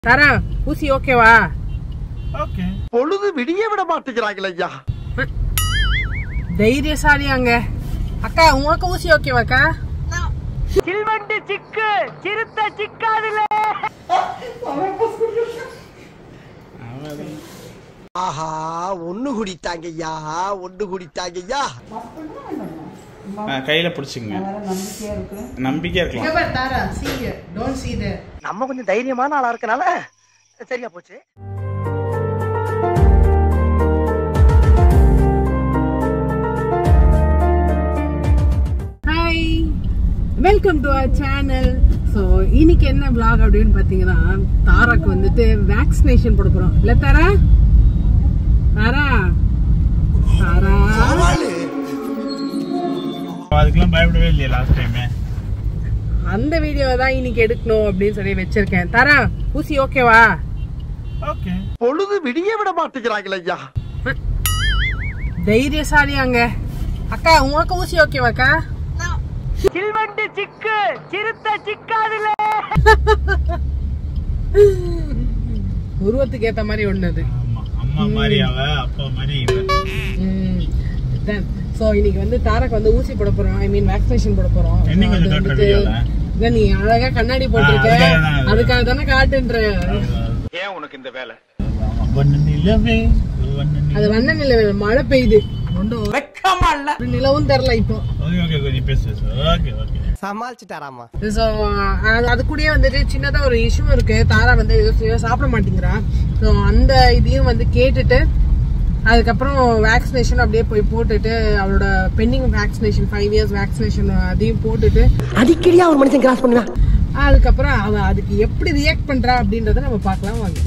தரா ஊசி ஓகேவா ஓகே பொழுது விடிய விட மாட்டேங்கிறாங்களே ஐயா தைரியசாலியாங்க அக்கா உங்களுக்கு ஊசி ஓகேவாக்கா ஆஹா ஒண்ணு குடித்தாங்க ஐயா ஒண்ணு குடித்தாங்க ஐயா கையில பிடிச்சிங்க நம்பிக்கையா இருக்கலாம் தாரா see here. Don't see there. நம்ம கொஞ்சம் தைரியமான ஆளா இருக்கனால சரியா போச்சு hi welcome to our channel so இன்னைக்கு என்ன vlog அப்படின்னு பார்த்தீங்கன்னா தாராக்கு வந்துட்டு வேக்சினேஷன் போட போகிறோம் இல்லை தாரா தாரா தாரா அதுக்கெல்லாம் பயப்படவே இல்லையா லாஸ்ட் டைமே அந்த வீடியோவை தான் இன்னைக்கு எடுக்கணும் அப்படின்னு சொல்லி வச்சிருக்கேன் தாரா ஊசி ஓகேவா ஓகே பொழுது விடிய விட மாட்டேங்கிறாங்களே ஐயா தைரியசாலியாங்க அக்கா உங்களுக்கு ஊசி ஓகேவாக்கா உருவத்துக்கு ஏத்த மாதிரி ஒண்ணு அது ஆமா அம்மா மாதிரி அவ அப்பா மாதிரி இவ ஸோ இன்னைக்கு வந்து தாரக்கு வந்து ஊசி போட போறோம் ஐ மீன் வேக்சினேஷன் போட போறோம் So, என்னைக்கு அது வந்து காட்டுற வந்துட்டு- வீடியோல? இதான் நீ அழகா கண்ணாடி போட்டிருக்க அதுக்காக தான் அது. அதுக்காக தானே காட்டுன்ற ஏன் உனக்கு இந்த வேலை வண்ண நிலவே வண்ண அது நிலவே. வண்ண நிலவு மழை பெய்யுது ஒன்றும் ஒரு நிலவும் தெரியல இப்போ ஓகே ஓகே ஓகே நீ பேசு பேசு ஓகே ஓகே சமாளிச்சுட்டாராமா ஸோ அது கூடயே வந்துட்டு சின்னதா ஒரு இஷ்யூ இருக்கு தாரா வந்து எதுவும் சரியா சாப்பிட மாட்டேங்கிறா ஸோ அந்த இதையும் வந்து கேட்டுட்டு அதுக்கப்புறம் வேக்சினேஷன் அப்படியே போய் போட்டுட்டு அவளோட pending vaccination five years vaccination அதையும் போட்டுட்டு அடிக்கடியா ஒரு மனுஷன் கிராஸ் பண்ணுவேன் அதுக்கப்புறம் அவ அதுக்கு எப்படி ரியாக்ட் பண்றா அப்படின்றத நம்ம பார்க்கலாம் வாங்க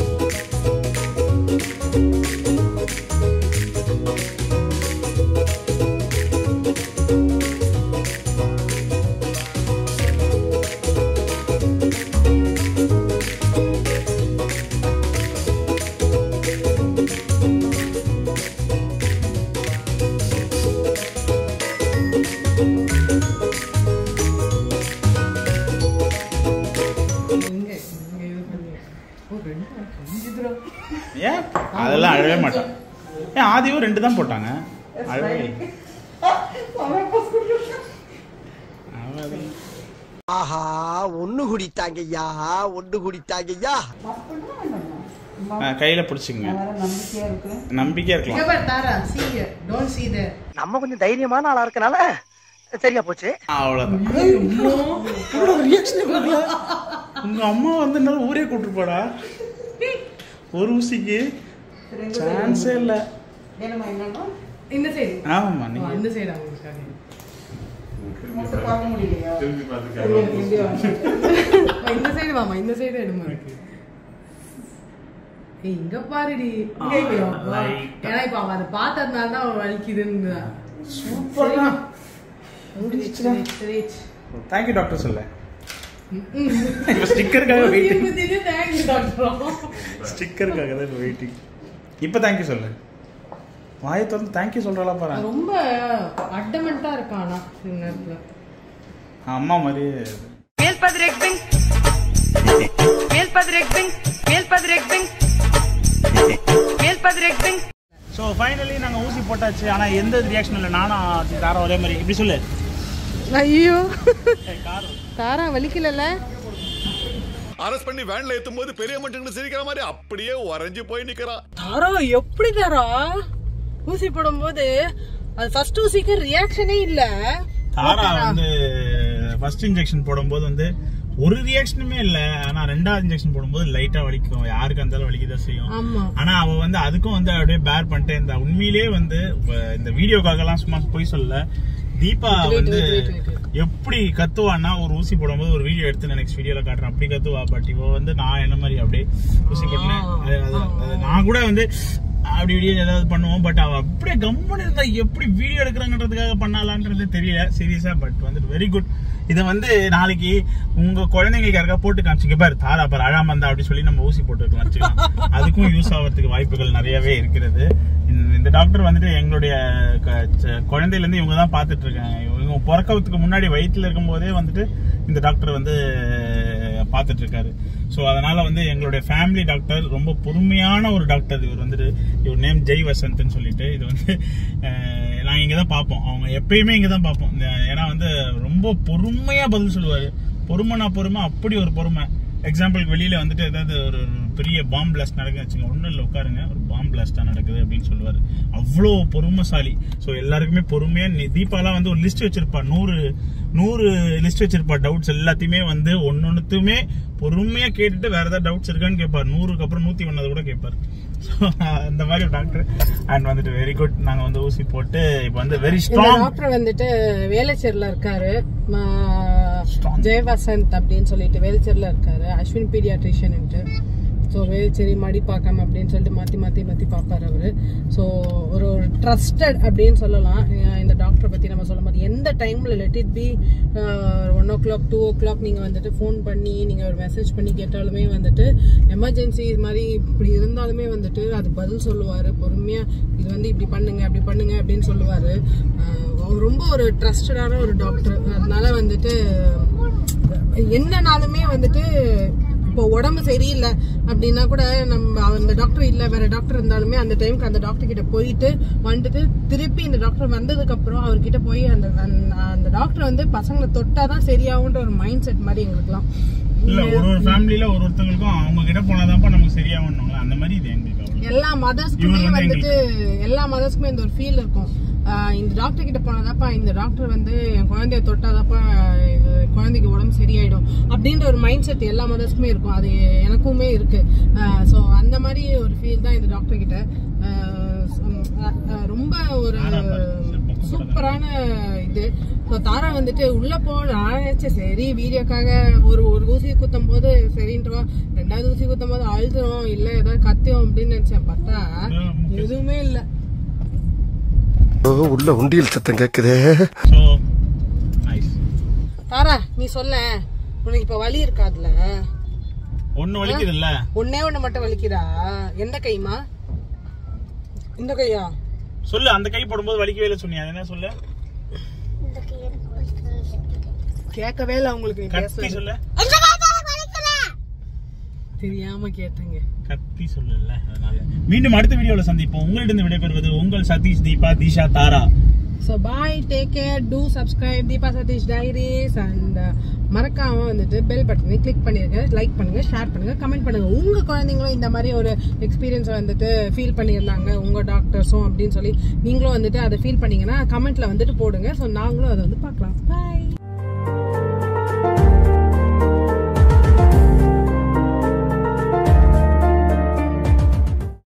ஏன் அதெல்லாம் அழவே மாட்டான் ஏன் ஆதியும் ரெண்டு தான் போட்டாங்க அழவே இல்லை. அவதான். ஆஹா ஒண்ணு குடித்தாங்க ஐயா ஒண்ணு குடித்தாங்க ஐயா ஆ, கையில பிடிச்சிங்க நம்பிக்கையா இருக்கலாம் தாரா see here. Don't see there. நம்ம கொஞ்சம் தைரியமான ஆளா இருக்கனால சரியா போச்சு அவ்வளவுதான் உங்க அம்மா வந்து என்ன ஊரே கூட்டிருப்பாடா ஒரு ஊசிக்கு சான்ஸே இல்ல இந்த சைடு ஆமாம்மா நீங்க இந்த சைடு அவங்களுக்காக திரும்பி பார்த்துக்க இந்த சைடு வாமா இந்த சைடு எடுமா ஏய் இங்க பாருடி இங்க இங்க வா. ஏன்னா இப்ப அவன் அதை பார்த்ததுனால தான் அவன் வலிக்குதுன்னு சூப்பரா சரி தேங்க்யூ டாக்டர் சொல்ல இப்போ ஸ்டிக்கருக்காக வெயிட்டிங் தேங்க்யூ டாக்டர் ஸ்டிக்கருக்காக தான் இப்போ வெயிட்டிங் இப்போ தேங்க்யூ சொல்லு வாயை திறந்து தேங்க்யூ சொல்றாளா பாரு ரொம்ப அட்டமெண்டா இருக்கான் ஆனா இந்த நேரத்துல அம்மா மாதிரி ஸோ ஃபைனலி நாங்கள் ஊசி போட்டாச்சு ஆனால் எந்த ரியாக்ஷன் இல்லை நானும் தாரம் ஒரே மாதிரி இப்படி சொல்லு ஐயோ தாரா வலிக்கலல்ல அரெஸ்ட் பண்ணி வேன்ல ஏத்தும் போது பெரிய மனுஷங்க சிரிக்கிற மாதிரி அப்படியே உறைஞ்சு போய் நிக்கிறான் தாரா எப்படி தாரா ஊசி போடும்போது அது ஃபர்ஸ்ட் ஊசிக்கு ரியாக்ஷனே இல்ல தாரா வந்து ஃபர்ஸ்ட் இன்ஜெக்ஷன் போடும்போது வந்து ஒரு ரியாக்ஷனுமே இல்ல ஆனா ரெண்டாவது இன்ஜெக்ஷன் போடும்போது லைட்டா வலிக்கும் யாருக்கு இருந்தாலும் வலிக்கதான் செய்யும் ஆமா ஆனா அவ வந்து அதுக்கும் வந்து அப்படியே பேர் பண்ணிட்டு இந்த உண்மையிலேயே வந்து வ- இந்த வீடியோக்காக எல்லாம் சும்மா போய் சொல்ல தீபா Wait, வந்து wait, wait, wait. எப்படி கத்துவான்னா ஒரு ஊசி போடும்போது ஒரு வீடியோ எடுத்து நான் நெக்ஸ்ட் வீடியோல காட்டுறேன் அப்படி கத்துவா பட் இவ வந்து நான் என்ன மாதிரி அப்படியே ஊசி போட்டேன் அது- அது- அது நான் கூட வந்து அப்படி வீடியோ ஏதாவது பண்ணுவோம் பட் அவ அப்படியே கம்முன்னு இருந்தா எப்படி வீடியோ எடுக்கிறாங்கன்றதுக்காக பண்ணலான்றது தெரியல சீரியஸா பட் வந்து வெரி குட் இதை வந்து நாளைக்கு உங்க குழந்தைங்களுக்கு யாருக்கா போட்டு காமிச்சிங்க பாரு தாரா பாரு அழாம இருந்தா அப்படி சொல்லி நம்ம ஊசி போட்டு வைக்கலாம் வச்சுக்கலாம் அதுக்கும் யூஸ் ஆகிறதுக்கு வாய்ப்புகள் நிறையவே இருக்கிறது இந்த- இந்த டாக்டர் வந்துட்டு எங்களுடைய க- ச- குழந்தையில இருந்து இவங்க தான் பார்த்துட்டு இருக்காங்க இவங்க பிறக்கறதுக்கு முன்னாடி வயிற்றுல இருக்கும் போதே வந்துட்டு இந்த டாக்டர் வந்து பார்த்துட்டு இருக்காரு ஸோ அதனால வந்து எங்களுடைய ஃபேமிலி டாக்டர் ரொம்ப பொறுமையான ஒரு டாக்டர் இவர் வந்துட்டு இவர் நேம் ஜெய் வசந்த்னு சொல்லிட்டு இது வந்து அஹ், நாங்க இங்க தான் பார்ப்போம் அவங்க எப்பயுமே இங்க தான் பார்ப்போம் இந்த- ஏன்னா வந்து ரொம்ப பொறுமையா பதில் சொல்லுவாரு பொறுமைனா பொறுமை அப்படி ஒரு பொறுமை எக்ஸாம்பிளுக்கு வெளியில வந்துட்டு ஏதாவது ஒரு பெரிய பாம் பிளாஸ்ட் நடக்குதுன்னு வச்சுங்க ஒன்றும் இல்லை உட்காருங்க ஒரு பாம் பிளாஸ்டா நடக்குது அப்படின்னு சொல்லுவாரு அவ்வளோ பொறுமைசாலி ஸோ எல்லாருக்குமே பொறுமையா நி- தீபாலாம் வந்து ஒரு லிஸ்ட் வச்சிருப்பா நூறு நூறு லிஸ்ட் வச்சிருப்பா டவுட்ஸ் எல்லாத்தையுமே வந்து ஒன்னொன்னுத்துமே பொறுமையா கேட்டுட்டு வேற ஏதாவது டவுட்ஸ் இருக்கான்னு கேட்பார் நூறுக்கு அப்புறம் நூத்தி ஒன்னது கூட கேட்பார் ஸோ அந்த மாதிரி ஒரு டாக்டர் அண்ட் வந்துட்டு வெரி குட் நாங்க வந்து ஊசி போட்டு இப்போ வந்து வெரி இந்த ஸ்ட்ராங் டாக்டர் வந்துட்டு வேலைச்சேரில இருக்காரு ம, Strong. ஜெயவசந்த் அப்படின்னு சொல்லிட்டு வேலைச்சேரில இருக்காரு அஸ்வின் பீடியாட்ரிஷியன் ஸோ வேலைச்சேரி மடிப்பாக்கம் அப்படின்னு சொல்லிட்டு மாற்றி மாற்றி மாற்றி பார்ப்பாரு அவரு ஸோ ஒரு ஒரு ட்ரஸ்டட் அப்படின்னு சொல்லலாம் அஹ் இந்த டாக்டரை பற்றி நம்ம சொல்லும் போது எந்த டைமில் let it be one o'clock two o'clock நீங்கள் வந்துட்டு ஃபோன் பண்ணி நீங்கள் ஒரு மெசேஜ் பண்ணி கேட்டாலுமே வந்துட்டு எமர்ஜென்சி இது மாதிரி இப்படி இருந்தாலுமே வந்துட்டு அது பதில் சொல்லுவார் பொறுமையாக இது வந்து இப்படி பண்ணுங்க அப்படி பண்ணுங்க அப்படின்னு சொல்லுவார் அவர் ரொம்ப ஒரு ட்ரஸ்டடான ஒரு டாக்டர் அதனால வந்துட்டு என்னனாலுமே வந்துட்டு இப்போ உடம்பு சரியில்லை அப்படின்னா கூட நம்ம அந்த டாக்டர் இல்லை வேற டாக்டர் இருந்தாலுமே அந்த டைம்க்கு அந்த டாக்டர் கிட்ட போயிட்டு வந்துட்டு திருப்பி இந்த டாக்டர் வந்ததுக்கு அப்புறம் அவர்கிட்ட போய் அந்த அந்த- அந்த டாக்டர் வந்து பசங்களை தொட்டாதான் சரியாகுன்ற ஒரு மைண்ட் செட் மாதிரி எங்களுக்குலாம் இல்ல ஒரு ஒரு ஃபேமிலில ஒரு ஒருத்தங்களுக்கும் அவங்க கிட்ட போனாதான்ப்பா நமக்கு சரியாகணுங்களா அந்த மாதிரி இது எங்களுக்கு அவ்வளவு எல்லா மதர்ஸ்க்குமே இவர் வந்து வந்துட்டு எல்லா மதர்ஸ்க்குமே இந்த ஒரு ஃபீல் இருக்கும் ஆஹ் இந்த டாக்டர் கிட்ட போனாதாப்பா இந்த டாக்டர் வந்து என் குழந்தைய தொட்டாதாப்பா அஹ் குழந்தைக்கு உடம்பு சரியாயிடும் அப்படின்ற ஒரு மைண்ட் செட் எல்லா மதர்ஸ்க்குமே இருக்கும் அது எனக்குமே இருக்கு ஸோ அந்த மாதிரி ஒரு ஃபீல் தான் இந்த டாக்டர் கிட்ட ஆஹ் அஹ் அஹ் ரொம்ப ஒரு தாரா பாரு, சிற்பம் கூட சூப்பரான இது ஸோ தாரா வந்துட்டு உள்ள போ நான் நினைச்சேன் சரி வீடியோக்காக ஒரு ஒரு ஊசி குத்தும் போது சரின்றவா ரெண்டாவது ஊசி குத்தும் போது அழுதுரும் இல்ல ஏதாவது கத்தியும் அப்படின்னு நினைச்சேன் பார்த்தா எதுவுமே இல்ல உள்ள உண்டியல் சத்தம் கேக்குதே ஸோ நைஸ் தாரா நீ சொல்ல உனக்கு இப்ப வலி இருக்காதுல ஒண்ணு வலிக்குது இல்ல ஒன்னே ஒண்ணு மட்டும் வலிக்குதா எந்த கைமா இந்த கையா சொல்லு அந்த கை போடும்போது வலிக்கவே இல்லை சொன்னியா அது என்ன சொல்லு கேட்கவே இல்ல உங்களுக்கு நீ கத்தி பேசுறது. சொல்லு தெரியாம கேட்டேங்க கத்தி சொல்லல அதனால மீண்டும் அடுத்த வீடியோல சந்திப்போம் உங்களிடம் விடைபெறுவது உங்கள் Sathish Deepa Disha Tara so bye take care do subscribe Deepa Sathish diaries and மறக்காம வந்துட்டு பெல் பட்டனை கிளிக் பண்ணிருங்க லைக் பண்ணுங்க ஷேர் பண்ணுங்க கமெண்ட் பண்ணுங்க உங்க குழந்தைங்களும் இந்த மாதிரி ஒரு எக்ஸ்பீரியன்ஸ் வந்துட்டு ஃபீல் பண்ணியிருந்தாங்க உங்க டாக்டர்ஸும் அப்படின்னு சொல்லி நீங்களும் வந்துட்டு அதை ஃபீல் பண்ணீங்கன்னா கமெண்ட்ல வந்துட்டு போடுங்க ஸோ நாங்களும் அதை வந்து பார்க்கலாம்